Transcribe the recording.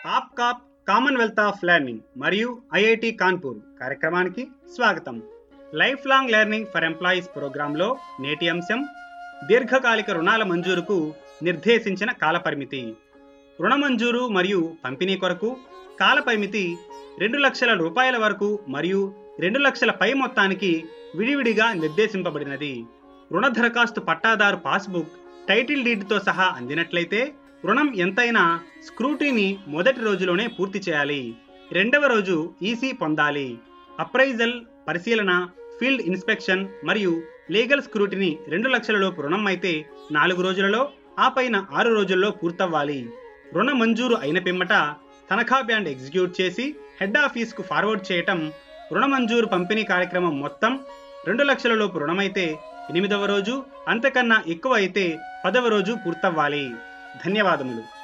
ఆప్కాప్ Commonwealth of Learning మరియు IIT Kanpur కార్యక్రమానికి స్వాగతం life long learning for employees ప్రోగ్రాంలో నేటి అంశం దీర్ఘకాలిక రుణాల మంజూరుకు నిర్దేశించిన కాలపరిమితి రుణ మంజూరు మరియు పంపిణీ కొరకు కాలపరిమితి రెండు లక్షల రూపాయల వరకు మరియు రెండు లక్షల పై మొత్తానికి విడివిడిగా నిర్దేశింపబడినది రుణ దరఖాస్తు పట్టాదారు పాస్బుక్ టైటిల్ డీడ్తో సహా అందినట్లయితే రుణం ఎంతైనా స్క్రూటీని మొదటి రోజులోనే పూర్తి చేయాలి రెండవ రోజు ఈసీ పొందాలి అప్రైజల్ పరిశీలన ఫీల్డ్ ఇన్స్పెక్షన్ మరియు లీగల్ స్క్రూటిని రెండు లక్షల లోపు రుణం అయితే నాలుగు రోజులలో ఆ పైన ఆరు రోజుల్లో పూర్తవ్వాలి రుణ మంజూరు అయిన పిమ్మట తనఖా బ్యాండ్ ఎగ్జిక్యూట్ చేసి హెడ్ ఆఫీస్కు ఫార్వర్డ్ చేయటం రుణ మంజూరు పంపిణీ కార్యక్రమం మొత్తం రెండు లక్షల లోపు రుణమైతే ఎనిమిదవ రోజు అంతకన్నా ఎక్కువ అయితే పదవ రోజు పూర్తవ్వాలి ధన్యవాదములు